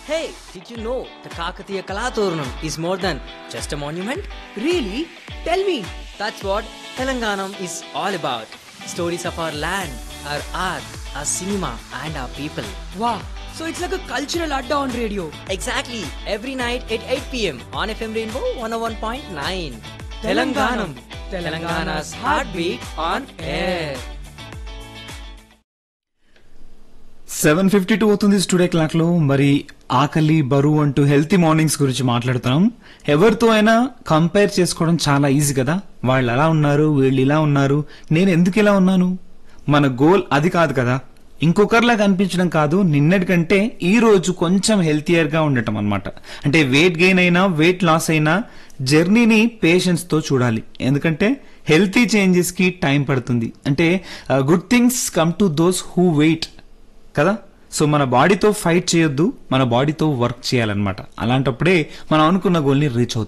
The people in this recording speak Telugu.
Hey, did you know the Kakatiya Kalaturnam is more than just a monument? Really? Tell me. That's what Telanganam is all about. Stories of our land, our art, our cinema, and our people. Wow. So it's like a cultural adda on radio. Exactly, every night at 8 pm on FM Rainbow 101.9. Telanganam. Telanganam, Telangana's heartbeat on air. Seven fifty two అవుతుంది స్టూడియో క్లాక్ లో మరి ఆకలి బరువు అంటూ హెల్తీ మార్నింగ్స్ గురించి మాట్లాడుతున్నాం ఎవరితో అయినా కంపేర్ చేసుకోవడం చాలా ఈజీ కదా వాళ్ళు అలా ఉన్నారు వీళ్ళు ఇలా ఉన్నారు నేను ఎందుకు ఇలా ఉన్నాను మన గోల్ అది కాదు కదా ఇంకొకరిలా కనిపించడం కాదు నిన్నటికంటే ఈ రోజు కొంచెం హెల్తియర్ గా ఉండటం అన్నమాట అంటే వెయిట్ గెయిన్ అయినా వెయిట్ లాస్ అయినా జర్నీని పేషెన్స్ తో చూడాలి ఎందుకంటే హెల్తీ చేంజెస్ కి టైం పడుతుంది అంటే good things come to those who wait కదా సో మన బాడీతో ఫైట్ చేయొద్దు మన బాడీతో వర్క్ చేయాలన్నమాట అలాంటప్పుడే మనం అనుకున్న గోల్ని రీచ్ అవుతాం